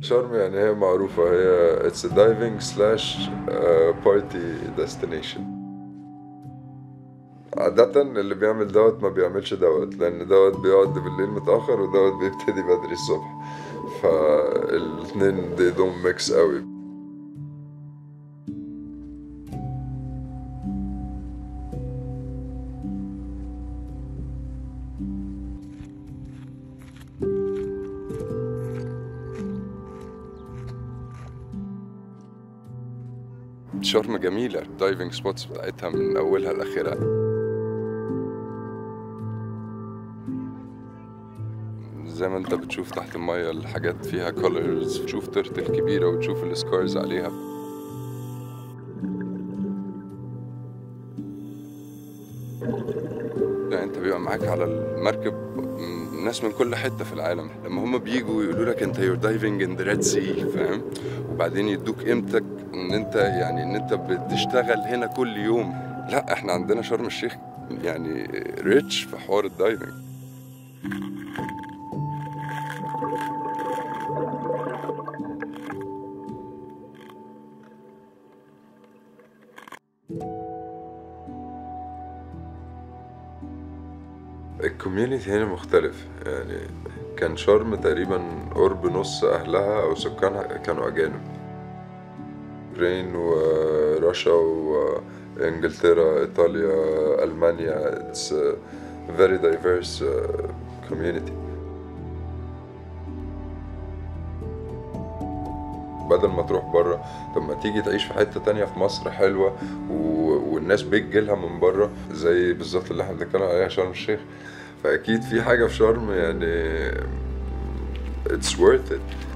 شرم يعني هي معروفة هي it's a diving slash uh, party destination عادة اللي بيعمل دوت ما بيعملش دوت لأن دوت بيقعد بالليل متأخر ودوت بيبتدي بدري الصبح فالاتنين they don't mix قوي شرم جميلة الدايفنج سبوتس بتاعتها من أولها لآخرها زي ما انت بتشوف تحت المية الحاجات فيها كولرز تشوف ترتل كبيرة وتشوف السكارز عليها لا انت بيبقى معاك على المركب م- ناس من كل حتة في العالم لما هم بيجوا يقولوا لك انت you're diving in the Red Sea فاهم وبعدين يدوك قيمتك ان انت يعني ان انت بتشتغل هنا كل يوم لا احنا عندنا شرم الشيخ يعني ريتش في حوار الدايفنج الكوميونيتي هنا مختلف يعني كان شرم تقريبا قرب نص أهلها أو سكانها كانوا أجانب برين ورشا وإنجلترا إيطاليا ألمانيا It's a very diverse uh, community بدل ما تروح بره طب ما تيجي تعيش في حتة تانية في مصر حلوة و... والناس بتجيلها من بره زي بالظبط اللي احنا بنتكلم عليها شرم الشيخ فأكيد في حاجة في شرم يعني it's worth it